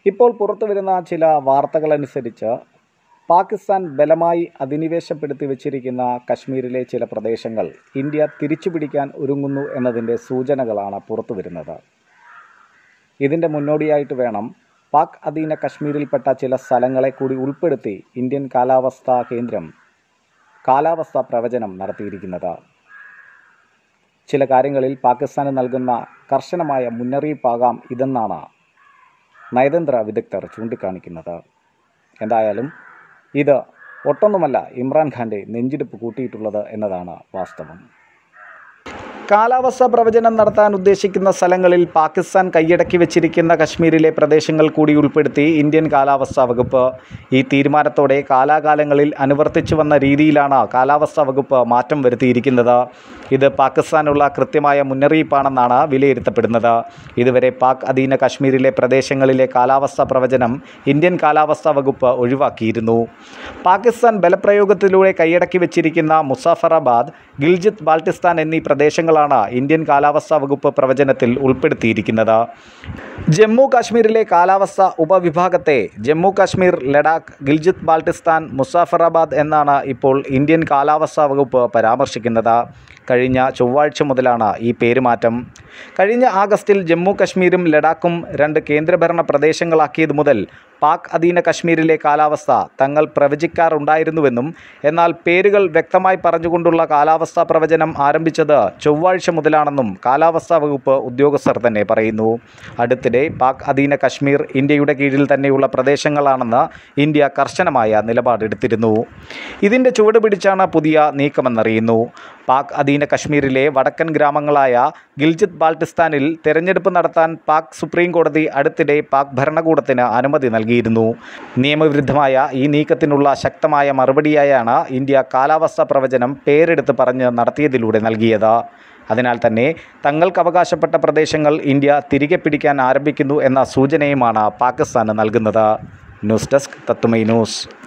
ഇപ്പോൾ പുറത്തു വരുന്ന ചില വാർത്തകളനുസരിച്ച് പാകിസ്ഥാൻ ബലമായി അധിനിവേശപ്പെടുത്തി വച്ചിരിക്കുന്ന കശ്മീരിലെ ചില പ്രദേശങ്ങൾ ഇന്ത്യ തിരിച്ചുപിടിക്കാൻ ഒരുങ്ങുന്നു എന്നതിൻ്റെ സൂചനകളാണ് പുറത്തു വരുന്നത് ഇതിൻ്റെ മുന്നോടിയായിട്ട് വേണം പാക് അധീന കശ്മീരിൽപ്പെട്ട ചില സ്ഥലങ്ങളെ കൂടി ഉൾപ്പെടുത്തി ഇന്ത്യൻ കാലാവസ്ഥാ കേന്ദ്രം കാലാവസ്ഥാ പ്രവചനം നടത്തിയിരിക്കുന്നത് ചില കാര്യങ്ങളിൽ പാകിസ്ഥാന് നൽകുന്ന കർശനമായ മുന്നറിയിപ്പാകാം ഇതെന്നാണ് നയതന്ത്ര വിദഗ്ധർ ചൂണ്ടിക്കാണിക്കുന്നത് എന്തായാലും ഇത് ഒട്ടൊന്നുമല്ല ഇമ്രാൻഖാൻ്റെ നെഞ്ചിടിപ്പ് കൂട്ടിയിട്ടുള്ളത് എന്നതാണ് വാസ്തവം കാലാവസ്ഥാ പ്രവചനം നടത്താൻ ഉദ്ദേശിക്കുന്ന സ്ഥലങ്ങളിൽ പാകിസ്ഥാൻ കൈയടക്കി വെച്ചിരിക്കുന്ന കശ്മീരിലെ പ്രദേശങ്ങൾ കൂടി ഉൾപ്പെടുത്തി ഇന്ത്യൻ കാലാവസ്ഥാ വകുപ്പ് ഈ തീരുമാനത്തോടെ കാലാകാലങ്ങളിൽ അനുവർത്തിച്ചു വന്ന രീതിയിലാണ് കാലാവസ്ഥാ വകുപ്പ് മാറ്റം വരുത്തിയിരിക്കുന്നത് ഇത് പാകിസ്ഥാനുള്ള കൃത്യമായ മുന്നറിയിപ്പാണെന്നാണ് വിലയിരുത്തപ്പെടുന്നത് ഇതുവരെ പാക് അധീന കശ്മീരിലെ പ്രദേശങ്ങളിലെ കാലാവസ്ഥാ പ്രവചനം ഇന്ത്യൻ കാലാവസ്ഥാ വകുപ്പ് ഒഴിവാക്കിയിരുന്നു പാകിസ്ഥാൻ ബലപ്രയോഗത്തിലൂടെ കൈയടക്കി വെച്ചിരിക്കുന്ന മുസാഫറാബാദ് ഗിൽജിത്ത് ബാൾട്ടിസ്ഥാൻ എന്നീ പ്രദേശങ്ങളാണ് ഇന്ത്യൻ കാലാവസ്ഥാ വകുപ്പ് പ്രവചനത്തിൽ ഉൾപ്പെടുത്തിയിരിക്കുന്നത് ജമ്മു കാശ്മീരിലെ കാലാവസ്ഥ ഉപവിഭാഗത്തെ ജമ്മു കാശ്മീർ ലഡാക്ക് ഗിൽജിത്ത് ബാൾട്ടിസ്ഥാൻ മുസാഫറാബാദ് എന്നാണ് ഇപ്പോൾ ഇന്ത്യൻ കാലാവസ്ഥാ വകുപ്പ് പരാമർശിക്കുന്നത് കഴിഞ്ഞ ചൊവ്വാഴ്ച മുതലാണ് ഈ പേരുമാറ്റം കഴിഞ്ഞ ആഗസ്റ്റിൽ ജമ്മു കശ്മീരും ലഡാക്കും രണ്ട് കേന്ദ്രഭരണ പ്രദേശങ്ങളാക്കിയത് മുതൽ പാക് അധീന കശ്മീരിലെ കാലാവസ്ഥ തങ്ങൾ പ്രവചിക്കാറുണ്ടായിരുന്നുവെന്നും എന്നാൽ പേരുകൾ വ്യക്തമായി പറഞ്ഞുകൊണ്ടുള്ള കാലാവസ്ഥാ പ്രവചനം ആരംഭിച്ചത് ചൊവ്വാഴ്ച മുതലാണെന്നും കാലാവസ്ഥാ വകുപ്പ് ഉദ്യോഗസ്ഥർ തന്നെ പറയുന്നു അടുത്തിടെ പാക് അധീന കശ്മീർ ഇന്ത്യയുടെ കീഴിൽ തന്നെയുള്ള പ്രദേശങ്ങളാണെന്ന് ഇന്ത്യ കർശനമായ നിലപാടെടുത്തിരുന്നു ഇതിൻ്റെ ചുവട് പിടിച്ചാണ് പുതിയ നീക്കമെന്നറിയുന്നു പാക് അധീന കശ്മീരിലെ വടക്കൻ ഗ്രാമങ്ങളായ ഗിൽജിത്ത് ബാൾട്ടിസ്ഥാനിൽ തെരഞ്ഞെടുപ്പ് നടത്താൻ പാക് സുപ്രീം കോടതി അടുത്തിടെ പാക് ഭരണകൂടത്തിന് അനുമതി നൽകിയിരുന്നു നിയമവിരുദ്ധമായ ഈ നീക്കത്തിനുള്ള ശക്തമായ മറുപടിയായാണ് ഇന്ത്യ കാലാവസ്ഥാ പ്രവചനം പേരെടുത്ത് പറഞ്ഞ് നടത്തിയതിലൂടെ നൽകിയത് അതിനാൽ തന്നെ തങ്ങൾക്ക് അവകാശപ്പെട്ട പ്രദേശങ്ങൾ ഇന്ത്യ തിരികെ പിടിക്കാൻ ആരംഭിക്കുന്നു എന്ന സൂചനയുമാണ് പാകിസ്ഥാന് നൽകുന്നത് ന്യൂസ് ഡെസ്ക് തത്തുമൈ ന്യൂസ്